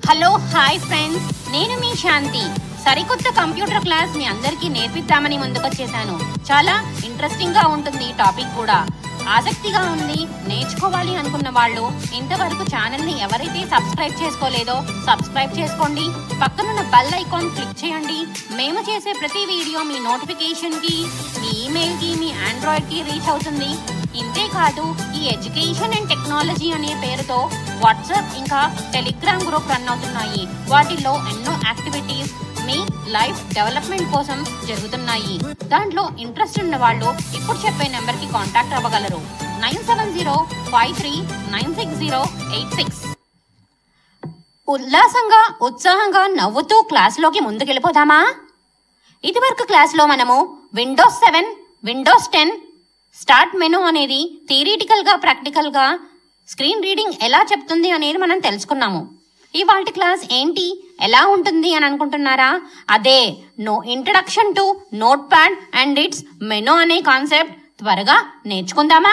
Hello hi friends నేను మీ శాంతి సరికొత్త computer class మీ అందరికీ నేర్పిద్దామని ముందుకొచ్చేసాను చాలా ఇంట్రెస్టింగ్ గా ఉంటుంది ఈ టాపిక్ కూడా ఆసక్తిగా ఉంది నేర్చుకోవాలి అనుకున్న వాళ్ళు ఇంతవరకు ఛానల్ ని ఎవరైతే సబ్స్క్రైబ్ చేసుకోలేదో సబ్స్క్రైబ్ చేసుకోండి పక్కనున్న బెల్ ఐకాన్ క్లిక్ చేయండి మేము చేసే ప్రతి వీడియో మీ నోటిఫికేషన్ కి మీ ఈమెయిల్ కి మీ ఆండ్రాయిడ్ కి రీచ్ అవుతుంది ఇంతే కాదు ఈ ఎడ్యుకేషన్ అండ్ టెక్నాలజీ అనే పేరుతో వాట్సాప్ ఇంకా టెలిగ్రామ్ గ్రూప్ రన్ అవుతున్నాయి వాటిల్లో ఎన్నో యాక్టివిటీస్ మీ లైఫ్ డెవలప్మెంట్ కోసం జరుగుతున్నాయి దాంట్లో ఇంట్రెస్ట్ ఉన్న వాళ్ళు ఇప్పుడు చెప్పే నెంబర్ కి కాంటాక్ట్ అవ్వగలరు nine seven zero five three nine six zero eight six ఉల్లాసంగా ఉత్సాహంగా నవ్వుతూ క్లాసులోకి ముందుకెళ్ళిపోదామా ఇదివరకు క్లాస్లో మనము Windows seven Windows ten start menu అనేది థియరిటికల్గా ప్రాక్టికల్గా స్క్రీన్ రీడింగ్ ఎలా చెప్తుంది అనేది మనం తెలుసుకున్నాము ఇవాళ క్లాస్ ఏంటి ఎలా ఉంటుంది అని అనుకుంటున్నారా అదే no introduction to notepad and its menu అనే కాన్సెప్ట్ త్వరగా నేర్చుకుందామా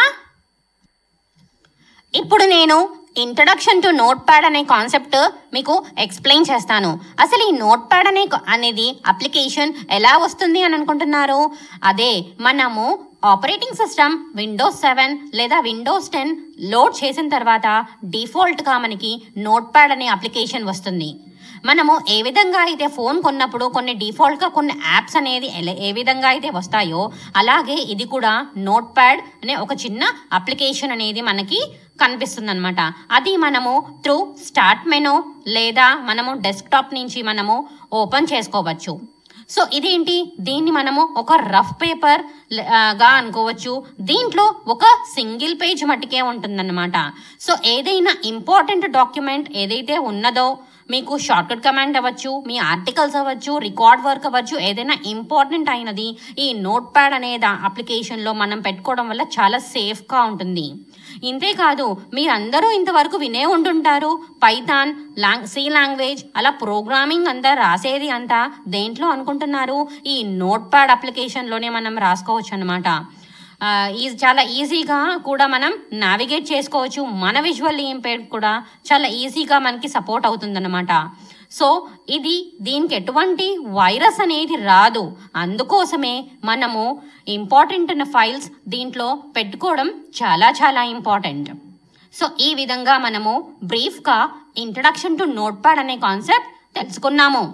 ఇప్పుడు నేను ఇంట్రడక్షన్ టు నోట్ ప్యాడ్ అనే కాన్సెప్ట్ మీకు ఎక్స్ప్లెయిన్ చేస్తాను అసలు ఈ నోట్ ప్యాడ్ అనే అనేది అప్లికేషన్ ఎలా వస్తుంది అని అనుకుంటున్నారు అదే మనము ఆపరేటింగ్ సిస్టమ్ విండోస్ సెవెన్ లేదా విండోస్ టెన్ లోడ్ చేసిన తర్వాత డిఫాల్ట్గా మనకి నోట్ ప్యాడ్ అనే అప్లికేషన్ వస్తుంది మనము ఏ విధంగా అయితే ఫోన్ కొన్నప్పుడు కొన్ని డిఫాల్ట్గా కొన్ని యాప్స్ అనేది ఎలా- ఏ విధంగా అయితే వస్తాయో అలాగే ఇది కూడా నోట్ ప్యాడ్ అనే ఒక చిన్న అప్లికేషన్ అనేది మనకి కనిపిస్తుంది అనమాట అది మనము త్రూ స్టార్ట్ మెను లేదా మనము డెస్క్టాప్ నుంచి మనము ఓపెన్ చేసుకోవచ్చు సో ఇదేంటి దీన్ని మనము ఒక రఫ్ పేపర్ ల- ఆ, గా అనుకోవచ్చు దీంట్లో ఒక సింగిల్ పేజ్ మట్టుకే ఉంటుందన్నమాట సో ఏదైనా ఇంపార్టెంట్ డాక్యుమెంట్ ఏదైతే ఉన్నదో మీకు షార్ట్కట్ కమాండ్ అవ్వచ్చు మీ ఆర్టికల్స్ అవ్వచ్చు రికార్డ్ వర్క్ అవ్వచ్చు ఏదైనా ఇంపార్టెంట్ అయినది ఈ నోట్ ప్యాడ్ అనే దా అప్లికేషన్లో మనం పెట్టుకోవడం వల్ల చాలా సేఫ్గా ఉంటుంది ఇంతేకాదు మీరందరూ ఇంతవరకు వినే ఉంటుంటారు పైథాన్ లాంగ్ సి లాంగ్వేజ్ అలా ప్రోగ్రామింగ్ అంతా రాసేది అంతా దేంట్లో అనుకుంటున్నారు ఈ నోట్ ప్యాడ్ అప్లికేషన్లోనే మనం రాసుకోవచ్చు అనమాట ఈ చాలా ఈజీగా కూడా మనం నావిగేట్ చేసుకోవచ్చు మన విజువల్ ఇంపేర్డ్ కూడా చాలా ఈజీగా మనకి సపోర్ట్ అవుతుందన్నమాట సో ఇది దీనికి ఎటువంటి వైరస్ అనేది రాదు అందుకోసమే మనము ఇంపార్టెంట్ అయిన ఫైల్స్ దీంట్లో పెట్టుకోవడం చాలా చాలా ఇంపార్టెంట్ సో ఈ విధంగా మనము బ్రీఫ్గా ఇంట్రడక్షన్ టు నోట్ ప్యాడ్ అనే కాన్సెప్ట్ తెలుసుకున్నాము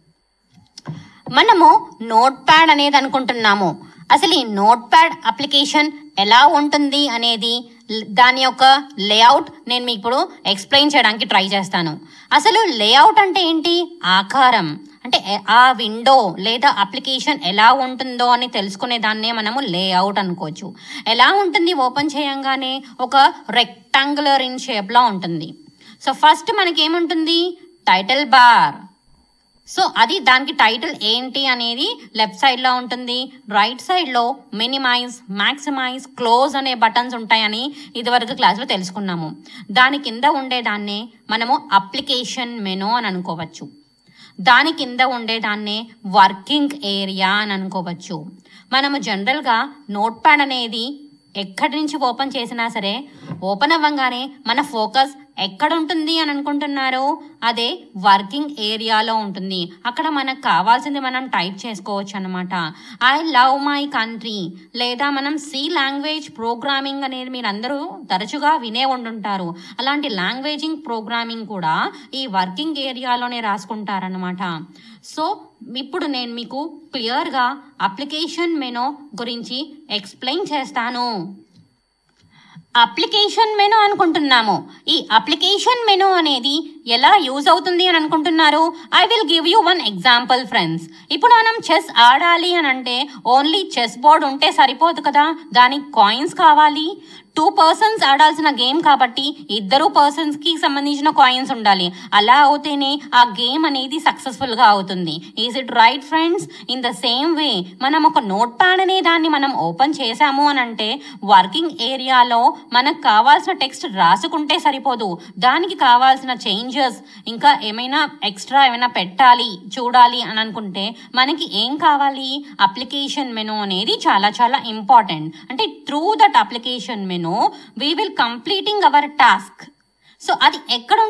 మనము నోట్ ప్యాడ్ అనేది అనుకుంటున్నాము అసలు ఈ నోట్ ప్యాడ్ అప్లికేషన్ ఎలా ఉంటుంది అనేది ల్- దాని యొక్క లేఅవుట్ నేను మీకు ఇప్పుడు ఎక్స్ప్లెయిన్ చేయడానికి ట్రై చేస్తాను అసలు లేఅవుట్ అంటే ఏంటి ఆకారం అంటే ఎ- ఆ విండో లేదా అప్లికేషన్ ఎలా ఉంటుందో అని తెలుసుకునే దాన్నే మనము లేఅవుట్ అనుకోవచ్చు ఎలా ఉంటుంది ఓపెన్ చేయంగానే ఒక రెక్టాంగులర్ ఇన్ షేప్లో ఉంటుంది సో ఫస్ట్ మనకి ఏముంటుంది టైటిల్ బార్ సో అది దానికి టైటిల్ ఏంటి అనేది లెఫ్ట్ సైడ్లో ఉంటుంది రైట్ సైడ్లో మినిమైజ్ మ్యాక్సిమైజ్ క్లోజ్ అనే బటన్స్ ఉంటాయని ఇదివరకు క్లాస్లో తెలుసుకున్నాము దాని కింద ఉండేదాన్నే మనము అప్లికేషన్ మెనూ అని అనుకోవచ్చు దాని కింద ఉండేదాన్నే వర్కింగ్ ఏరియా అని అనుకోవచ్చు మనము జనరల్గా నోట్ ప్యాడ్ అనేది ఎక్కడి నుంచి ఓపెన్ చేసినా సరే ఓపెన్ అవ్వగానే మన ఫోకస్ ఎక్కడ ఉంటుంది అని అనుకుంటున్నారు అదే వర్కింగ్ ఏరియాలో ఉంటుంది అక్కడ మనకు కావాల్సింది మనం టైప్ చేసుకోవచ్చు అనమాట ఐ లవ్ మై కంట్రీ లేదా మనం సి లాంగ్వేజ్ ప్రోగ్రామింగ్ అనేది మీరు అందరూ తరచుగా వినే ఉండుంటారు అలాంటి లాంగ్వేజింగ్ ప్రోగ్రామింగ్ కూడా ఈ వర్కింగ్ ఏరియాలోనే రాసుకుంటారనమాట సో ఇప్పుడు నేను మీకు క్లియర్గా అప్లికేషన్ మెనో గురించి ఎక్స్ప్లెయిన్ చేస్తాను అప్లికేషన్ మెను అనుకుంటున్నాము ఈ అప్లికేషన్ మెను అనేది ఎలా యూజ్ అవుతుంది అని అనుకుంటున్నారు I will give you one example friends ఇప్పుడు మనం చెస్ ఆడాలి అని అంటే ఓన్లీ చెస్ బోర్డ్ ఉంటే సరిపోదు కదా దానికి కాయిన్స్ కావాలి టూ పర్సన్స్ ఆడాల్సిన గేమ్ కాబట్టి ఇద్దరు పర్సన్స్ కి సంబంధించిన కాయిన్స్ ఉండాలి అలా అవుతేనే ఆ గేమ్ అనేది సక్సెస్ఫుల్ గా అవుతుంది is it right friends in the same way మనం ఒక నోట్ ప్యాడ్ అనే దాన్ని మనం ఓపెన్ చేసాము అని అంటే వర్కింగ్ ఏరియాలో మనకు కావాల్సిన టెక్స్ట్ రాసుకుంటే సరిపోదు దానికి కావాల్సిన చేంజెస్ ఇంకా ఏమైనా ఎక్స్ట్రా ఏమైనా పెట్టాలి చూడాలి అని అనుకుంటే మనకి ఏం కావాలి అప్లికేషన్ మెను అనేది చాలా చాలా ఇంపార్టెంట్ అంటే through that application menu we will completing our task so అది ఎక్కడ ఉంటుంది అని మనం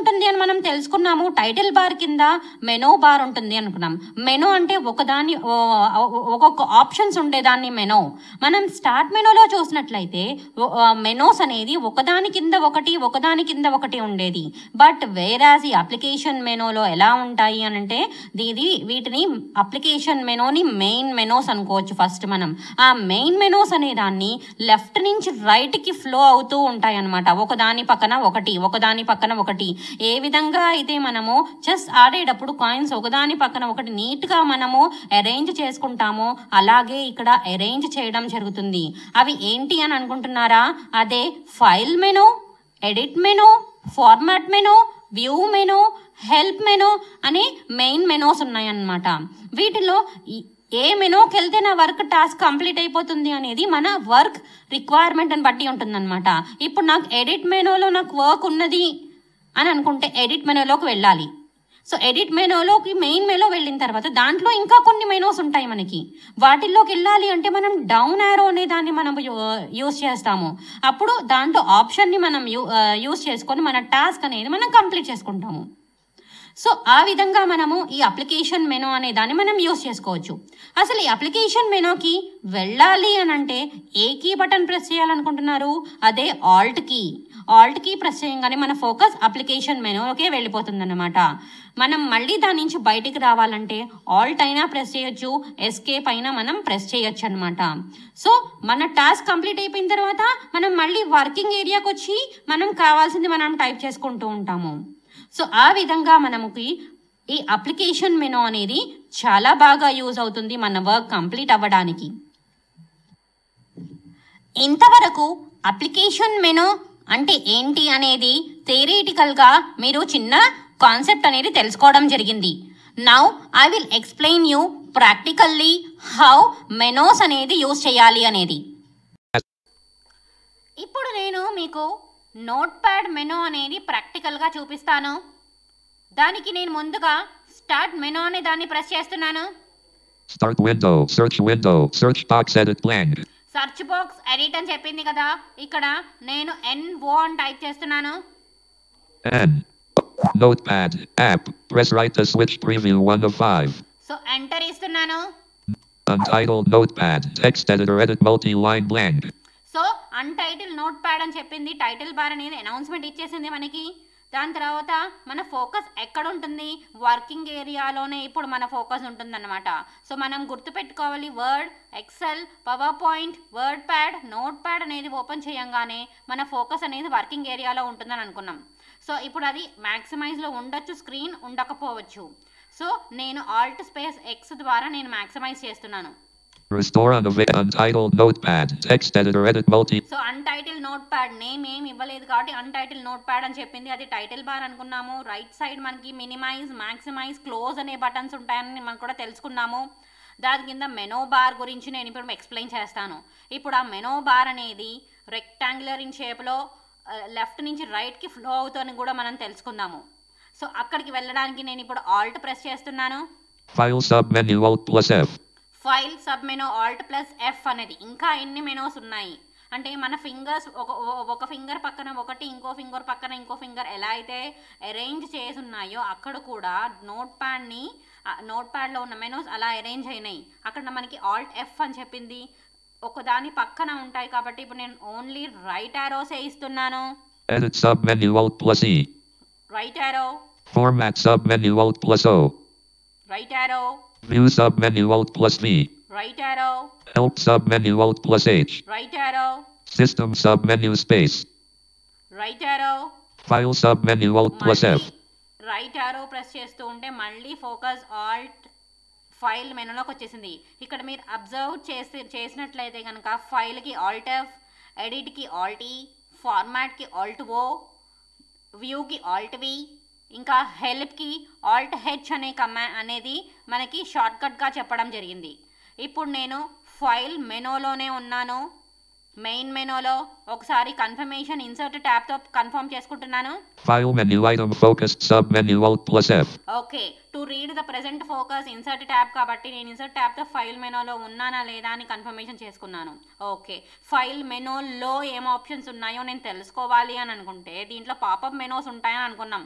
మనం తెలుసుకున్నాము టైటిల్ బార్ కింద మెనో బార్ ఉంటుంది అనుకున్నాం మెనో అంటే ఒకదాని ఓ- ఓ- ఒక్కొక్క ఆప్షన్స్ ఉండేదాన్ని మెనో మనం స్టార్ట్ మెనోలో చూసినట్లయితే మెనోస్ అనేది ఒకదాని కింద ఒకటి ఒకదాని కింద ఒకటి ఉండేది బట్ వేరాజ్ ఈ అప్లికేషన్ మెనోలో ఎలా ఉంటాయి అని అంటే ఇది వీటిని అప్లికేషన్ మెనోని మెయిన్ మెనోస్ అనుకోవచ్చు ఫస్ట్ మనం ఆ మెయిన్ మెనోస్ అనే దాన్ని లెఫ్ట్ నుంచి రైట్కి ఫ్లో అవుతూ ఉంటాయి అన్నమాట ఒకదాని పక్కన ఒకటి ఒకదాని పక్కన ఒకటి ఏ విధంగా అయితే మనము చెస్ ఆడేటప్పుడు కాయిన్స్ ఒకదాని పక్కన ఒకటి నీట్గా మనము అరేంజ్ చేసుకుంటామో అలాగే ఇక్కడ అరేంజ్ చేయడం జరుగుతుంది అవి ఏంటి అని అనుకుంటున్నారా అదే file menu edit menu format menu view menu help menu అనే మెయిన్ మెనూస్ ఉన్నాయన్నమాట వీటిలో ఈ- ఏ మెనూకి వెళ్తే నా వర్క్ టాస్క్ కంప్లీట్ అయిపోతుంది అనేది మన వర్క్ రిక్వైర్మెంట్ అని బట్టి ఉంటుందన్నమాట ఇప్పుడు నాకు ఎడిట్ మెనూలో నాకు వర్క్ ఉన్నది అని అనుకుంటే ఎడిట్ మెనూలోకి వెళ్ళాలి సో ఎడిట్ మెనూలోకి మెయిన్ మెనూ వెళ్ళిన తర్వాత దాంట్లో ఇంకా కొన్ని మెనూస్ ఉంటాయి మనకి వాటిల్లోకి వెళ్ళాలి అంటే మనం డౌన్ యారో అనే దాన్ని మనం యూస్ చేస్తాము అప్పుడు దాంట్లో ఆప్షన్ని మనం యూస్ చేసుకొని మన టాస్క్ అనేది మనం కంప్లీట్ చేసుకుంటాము సో ఆ విధంగా మనము ఈ అప్లికేషన్ మెనూ అనే దాన్ని మనం యూస్ చేసుకోవచ్చు అసలు ఈ అప్లికేషన్ మెనూకి వెళ్ళాలి అని అంటే ఏ కీ బటన్ ప్రెస్ చేయాలనుకుంటున్నారు అదే alt key alt key press చేయగానే మన ఫోకస్ అప్లికేషన్ మెనూకే వెళ్ళిపోతుంది అనమాట మనం మళ్ళీ దాని నుంచి బయటికి రావాలంటే ఆల్ట్ అయినా ప్రెస్ చేయొచ్చు ఎస్కేప్ అయినా మనం ప్రెస్ చేయొచ్చు అనమాట సో మన టాస్క్ కంప్లీట్ అయిపోయిన తర్వాత మనం మళ్ళీ వర్కింగ్ ఏరియాకి వచ్చి మనం కావాల్సింది మనం టైప్ చేసుకుంటూ ఉంటాము సో ఆ విధంగా మనకి ఈ అప్లికేషన్ మెనూ అనేది చాలా బాగా యూజ్ అవుతుంది మన వర్క్ కంప్లీట్ అవ్వడానికి ఇంతవరకు అప్లికేషన్ మెనూ అంటే ఏంటి అనేది థియరిటికల్గా మీరు చిన్న కాన్సెప్ట్ అనేది తెలుసుకోవడం జరిగింది now I will explain you practically how menus అనేది యూజ్ చేయాలి అనేది ఇప్పుడు నేను మీకు నోట్ ప్యాడ్ మెనూ అనేది ప్రాక్టికల్గా చూపిస్తాను దానికి నేను ముందుగా స్టార్ట్ మెనూ అనే దాన్ని ప్రెస్ చేస్తున్నాను Start window. Search window. Search box edit blank. Search box edit అని చెప్పింది కదా ఇక్కడ నేను ఎన్ఓ అని టైప్ చేస్తున్నాను N. Notepad. App. Press right to switch preview 1 of 5. So enter ఇస్తున్నాను Untitled Notepad. Text editor edit multi-line blank. So untitled Notepad అని చెప్పింది టైటిల్ బార్ అనేది అనౌన్స్మెంట్ ఇచ్చేసింది మనకి దాని తర్వాత మన ఫోకస్ ఎక్కడ ఉంటుంది వర్కింగ్ ఏరియాలోనే ఇప్పుడు మన ఫోకస్ ఉంటుందన్నమాట సో మనం గుర్తుపెట్టుకోవాలి Word Excel PowerPoint WordPad Notepad అనేది ఓపెన్ చేయంగానే మన ఫోకస్ అనేది వర్కింగ్ ఏరియాలో ఉంటుందని అనుకున్నాం సో ఇప్పుడు అది మ్యాక్సిమైజ్లో ఉండొచ్చు స్క్రీన్ ఉండకపోవచ్చు సో నేను ఆల్ట్ స్పేస్ ఎక్స్ ద్వారా నేను మ్యాక్సిమైజ్ చేస్తున్నాను Restore on the Untitled Notepad. Text editor edit multi. So untitled Notepad name ఏం ఇవ్వలేదు కాబట్టి అన్టైటిల్ నోట్ ప్యాడ్ అని చెప్పింది అది టైటిల్ బార్ అనుకున్నాము రైట్ సైడ్ మనకి మినిమైజ్ మాక్సిమైజ్ క్లోజ్ అనే బటన్స్ ఉంటాయని మనం కూడా తెలుసుకున్నాము దాని కింద మెనో బార్ గురించి నేను ఇప్పుడు ఎక్స్ప్లెయిన్ చేస్తాను ఇప్పుడు ఆ మెనో బార్ అనేది రెక్టాంగులర్ ఇన్ షేప్లో లెఫ్ట్ నుంచి రైట్కి ఫ్లో అవుతుందని కూడా మనం తెలుసుకుందాము సో అక్కడికి వెళ్ళడానికి నేను ఇప్పుడు ఆల్ట్ ప్రెస్ చేస్తున్నాను File submenu Alt plus F. File submenu Alt plus F అనేది ఇంకా ఎన్ని మెనూస్ ఉన్నాయి అంటే మన ఫింగర్స్ ఒక ఒక- ఒక ఫింగర్ పక్కన ఒకటి ఇంకో ఫింగర్ పక్కన ఇంకో ఫింగర్ ఎలా అయితే అరేంజ్ చేసి ఉన్నాయో అక్కడ కూడా నోట్ ప్యాడ్ని నోట్ ప్యాడ్లో ఉన్న మెనూస్ అలా అరేంజ్ అయినాయి అక్కడ మనకి ఆల్ట్ ఎఫ్ అని చెప్పింది ఒకదాని పక్కన ఉంటాయి కాబట్టి ఇప్పుడు నేను ఓన్లీ రైట్ యారోసే ఇస్తున్నాను Edit submenu Alt plus E. Right arrow Format submenu Alt plus O. Right arrow View submenu Alt plus V. Right arrow Help submenu Alt plus H. Right arrow System submenu space. Right arrow File submenu Alt plus F. Right arrow press చేస్తూ ఉంటే మళ్ళీ focus Alt file మెనూలోకి వచ్చేసింది ఇక్కడ మీరు observe చేసి చేసినట్లయితే కనుక ఫైల్కి ఆల్ట్ ఎఫ్ ఎడిట్కి ఆల్ట్ ఈ ఫార్మాట్కి ఆల్ట్ ఓ వ్యూకి ఆల్ట్ వి ఇంకా హెల్ప్కి ఆల్ట్ హెచ్ అనే కమా అనేది మనకి షార్ట్కట్గా చెప్పడం జరిగింది ఇప్పుడు నేను ఫైల్ మెనూలోనే ఉన్నాను మెయిన్ మెనూలో ఒకసారి కన్ఫర్మేషన్ ఇన్సర్ట్ ట్యాబ్తో కన్ఫర్మ్ చేసుకుంటున్నాను File menu item focused submenu Alt plus F. Okay to read the present focus insert tab కాబట్టి నేను ఇన్సర్ట్ ట్యాబ్తో ఫైల్ మెనూలో ఉన్నానా లేదా అని కన్ఫర్మేషన్ చేసుకున్నాను ఓకే ఫైల్ మెనూలో ఏం ఆప్షన్స్ ఉన్నాయో నేను తెలుసుకోవాలి అని అనుకుంటే దీంట్లో పాపప్ మెనూస్ ఉంటాయని అనుకున్నాం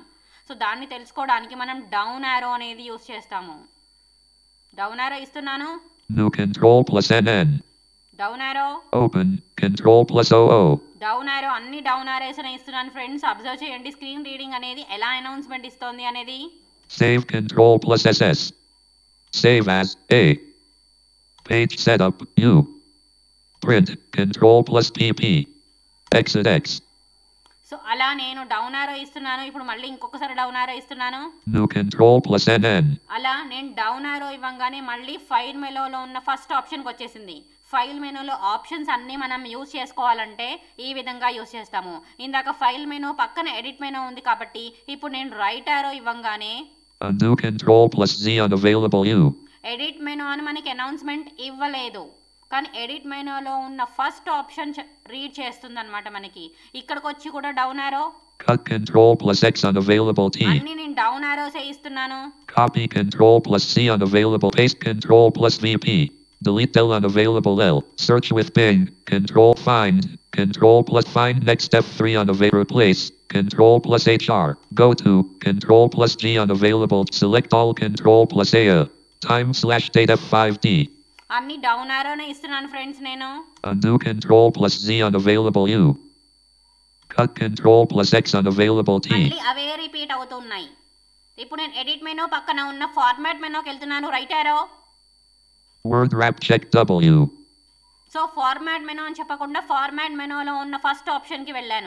సో దాన్ని తెలుసుకోవడానికి మనం డౌన్ యారో అనేది యూస్ చేస్తాము డౌన్ యారో ఇస్తున్నాను New control plus NN. Down arrow Open. Control plus OO. Down arrow అన్ని డౌన్ యారోస్ అని ఇస్తున్నాను ఫ్రెండ్స్ అబ్జర్వ్ చేయండి స్క్రీన్ రీడింగ్ అనేది ఎలా అనౌన్స్మెంట్ ఇస్తోంది అనేది Save control plus SS. Save as A. Page setup U. Print control plus PP. Exit X. So అలా నేను డౌన్ యారో ఇస్తున్నాను ఇప్పుడు మళ్ళీ ఇంకొకసారి డౌన్ యారో ఇస్తున్నాను New control plus NN. అలా నేను డౌన్ యారో ఇవ్వగానే మళ్ళీ ఫైల్ మెనూలో ఉన్న ఫస్ట్ ఆప్షన్కి వచ్చేసింది ఫైల్ మెనూలో ఆప్షన్స్ అన్నీ మనం యూస్ చేసుకోవాలంటే ఈ విధంగా యూస్ చేస్తాము ఇందాక ఫైల్ మెనూ పక్కన ఎడిట్ మెనూ ఉంది కాబట్టి ఇప్పుడు నేను రైట్ యారో ఇవ్వగానే A new control plus Z unavailable U. Edit menu అని మనకి అనౌన్స్మెంట్ ఇవ్వలేదు కానీ ఎడిట్ మెనూలో ఉన్న ఫస్ట్ ఆప్షన్ రీడ్ చేస్తుంది అనమాట మనకి ఇక్కడికి వచ్చి కూడా down arrow Cut control plus X unavailable T. అన్ని నేను డౌన్ యారోసే ఇస్తున్నాను Copy control plus C unavailable. Paste control plus VP. Delete L unavailable L. Search with Bing. Control find. Control plus find next F3 unavailable. Replace. Control plus HR. Go to. Control plus G unavailable. Select all control plus A. Time slash date F5D. అన్ని down యారోనే ఇస్తున్నాను friends నేను Undo control plus Z unavailable U. Cut control plus X unavailable T. మళ్ళీ అవే repeat అవుతున్నాయి ఇప్పుడు నేను edit menu పక్కన ఉన్న format మెనూకి వెళ్తున్నాను right arrow Word wrap check W. So format menu అని చెప్పకుండా ఫార్మాట్ మెనూలో ఉన్న ఫస్ట్ ఆప్షన్కి వెళ్ళాను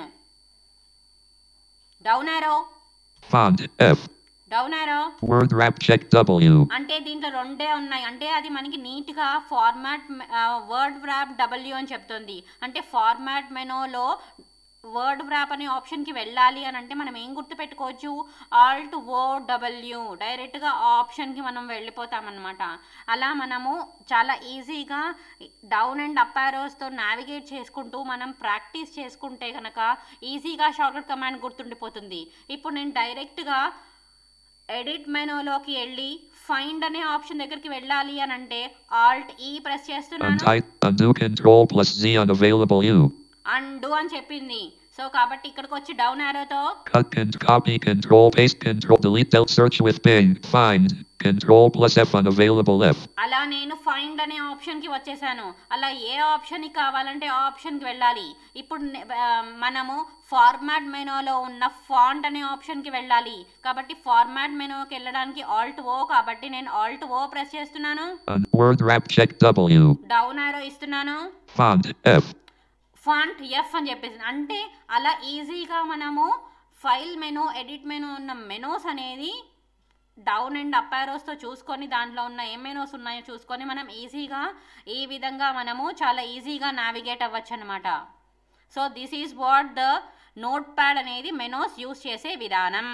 down arrow Font F. Down arrow Word wrap check W. అంటే దీంట్లో రెండే ఉన్నాయి అంటే అది మనకి నీట్గా ఫార్మాట్ వర్డ్ వ్రాప్ డబ్ల్యూ అని చెప్తుంది అంటే ఫార్మాట్ మెనూలో వర్డ్ వ్రాప్ అనే ఆప్షన్కి వెళ్ళాలి అని అంటే మనం ఏం గుర్తుపెట్టుకోవచ్చు ఆల్ట్ ఓ డబ్ల్యూ డైరెక్ట్గా ఆ ఆప్షన్కి మనం వెళ్ళిపోతామన్నమాట అలా మనము చాలా ఈజీగా డౌన్ అండ్ అప్ ఆరోస్తో నావిగేట్ చేసుకుంటూ మనం ప్రాక్టీస్ చేసుకుంటే కనుక ఈజీగా షార్ట్కట్ కమాండ్ గుర్తుండిపోతుంది ఇప్పుడు నేను డైరెక్ట్గా ఎడిట్ మెనూలోకి వెళ్ళి ఫైండ్ అనే ఆప్షన్ దగ్గరికి వెళ్ళాలి అని అంటే ఆల్ట్ ఈ ప్రెస్ చేస్తున్నాను Untype. Undo control plus Z unavailable U. And అని చెప్పింది సో కాబట్టి ఇక్కడికి వచ్చి డౌన్ ఆరోతో Cut and copy control paste control delete del search with Bing. Find. Control plus F unavailable F. అలా నేను ఫైండ్ అనే ఆప్షన్కి వచ్చేసాను అలా ఏ ఆప్షన్కి కావాలంటే ఆ ఆప్షన్కి వెళ్ళాలి ఇప్పుడు నే- ఆ, మనము ఫార్మాట్ మెనూలో ఉన్న ఫాంట్ అనే ఆప్షన్కి వెళ్ళాలి కాబట్టి ఫార్మాట్ మెనూకి వెళ్ళడానికి ఆల్ట్ ఓ కాబట్టి నేను ఆల్ట్ ఓ ప్రెస్ చేస్తున్నాను Un- word wrap check W. Down arrow ఇస్తున్నాను Font F. ఫాంట్ ఎఫ్ అని చెప్పేసి అంటే అలా ఈజీగా మనము ఫైల్ మెనూ ఎడిట్ మెనూ ఉన్న మెనూస్ అనేది డౌన్ అండ్ అప్ ఆరోస్తో చూసుకొని దాంట్లో ఉన్న ఏ మెనూస్ ఉన్నాయో చూసుకొని మనం ఈజీగా ఈ విధంగా మనము చాలా ఈజీగా నావిగేట్ అవ్వచ్చు అనమాట so this is what the Notepad అనేది మెనూస్ యూస్ చేసే విధానం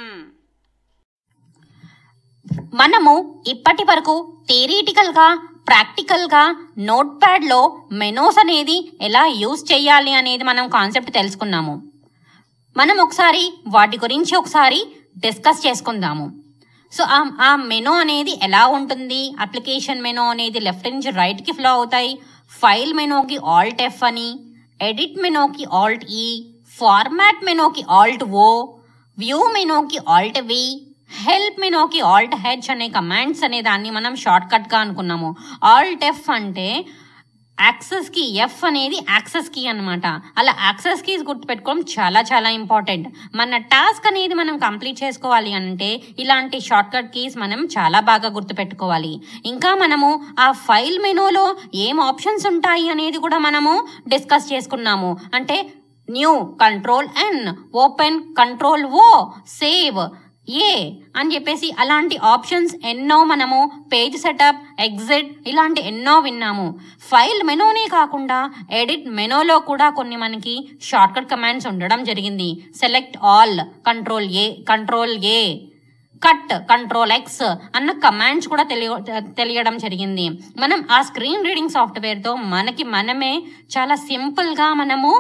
మనము ఇప్పటి వరకు థియరిటికల్గా ప్రాక్టికల్గా నోట్ ప్యాడ్లో మెనోస్ అనేది ఎలా యూస్ చేయాలి అనేది మనం కాన్సెప్ట్ తెలుసుకున్నాము మనం ఒకసారి వాటి గురించి ఒకసారి డిస్కస్ చేసుకుందాము సో ఆ ఆ మెనూ అనేది ఎలా ఉంటుంది అప్లికేషన్ మెనూ అనేది లెఫ్ట్ నుంచి రైట్కి ఫ్లో అవుతాయి ఫైల్ మెనూకి ఆల్ట్ ఎఫ్ అని ఎడిట్ మెనూకి ఆల్ట్ ఈ ఫార్మాట్ మెనూకి ఆల్ట్ ఓ వ్యూ మెనూకి ఆల్ట్ వి హెల్ప్ మెనూకి ఆల్ట్ హెచ్ అనే కమాండ్స్ అనే దాన్ని మనం షార్ట్ కట్గా అనుకున్నాము ఆల్ట్ ఎఫ్ అంటే యాక్సెస్ కీ ఎఫ్ అనేది యాక్సెస్ కీ అనమాట అలా యాక్సెస్ కీస్ గుర్తుపెట్టుకోవడం చాలా చాలా ఇంపార్టెంట్ మన టాస్క్ అనేది మనం కంప్లీట్ చేసుకోవాలి అంటే ఇలాంటి షార్ట్ కట్ కీస్ మనం చాలా బాగా గుర్తుపెట్టుకోవాలి ఇంకా మనము ఆ ఫైల్ మెనూలో ఏం ఆప్షన్స్ ఉంటాయి అనేది కూడా మనము డిస్కస్ చేసుకున్నాము అంటే new control N open control O save ఏ అని చెప్పేసి అలాంటి ఆప్షన్స్ ఎన్నో మనము పేజ్ సెటప్ ఎగ్జిట్ ఇలాంటి ఎన్నో విన్నాము ఫైల్ మెనూనే కాకుండా ఎడిట్ మెనూలో కూడా కొన్ని మనకి షార్ట్కట్ కమాండ్స్ ఉండడం జరిగింది select all control A control A cut control X అన్న కమాండ్స్ కూడా తెలియ తెలియడం జరిగింది మనం ఆ స్క్రీన్ రీడింగ్ సాఫ్ట్వేర్తో మనకి మనమే చాలా సింపుల్గా మనము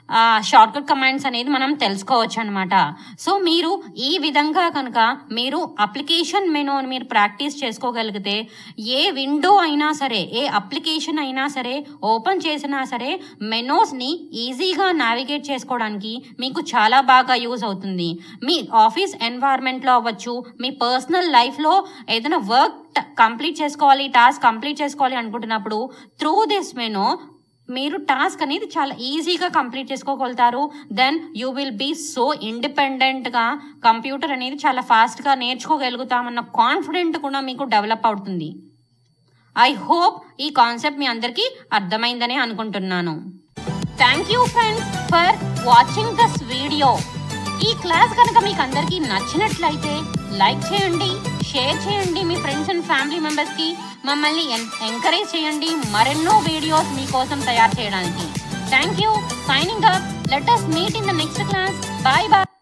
షార్ట్ కట్ కమాండ్స్ అనేది మనం తెలుసుకోవచ్చు అనమాట సో మీరు ఈ విధంగా కనుక మీరు అప్లికేషన్ మెనూని మీరు ప్రాక్టీస్ చేసుకోగలిగితే ఏ విండో అయినా సరే ఏ అప్లికేషన్ అయినా సరే ఓపెన్ చేసినా సరే మెనూస్ని ఈజీగా నావిగేట్ చేసుకోవడానికి మీకు చాలా బాగా యూజ్ అవుతుంది మీ ఆఫీస్ ఎన్వైర్న్మెంట్లో అవ్వచ్చు మీ పర్సనల్ లైఫ్లో ఏదైనా వర్క్ కంప్లీట్ చేసుకోవాలి టాస్క్ కంప్లీట్ చేసుకోవాలి అనుకుంటున్నప్పుడు త్రూ దిస్ మెనూ మీరు టాస్క్ అనేది చాలా ఈజీగా కంప్లీట్ చేసుకోగలుగుతారు then you will be so ఇండిపెండెంట్గా కంప్యూటర్ అనేది చాలా ఫాస్ట్గా నేర్చుకోగలుగుతామన్న కాన్ఫిడెంట్ కూడా మీకు డెవలప్ అవుతుంది ఐ హోప్ ఈ కాన్సెప్ట్ మీ అందరికీ అర్థమైందని అనుకుంటున్నాను thank you friends for watching this video ఈ క్లాస్ కనుక మీకు అందరికీ నచ్చినట్లయితే లైక్ చేయండి షేర్ చేయండి మీ ఫ్రెండ్స్ అండ్ ఫ్యామిలీ మెంబర్స్కి మమ్మల్ని ఎంకరేజ్ చేయండి మరెన్నో వీడియోస్ మీకోసం తయారు చేయడానికి thank you signing up let us meet in the next class bye bye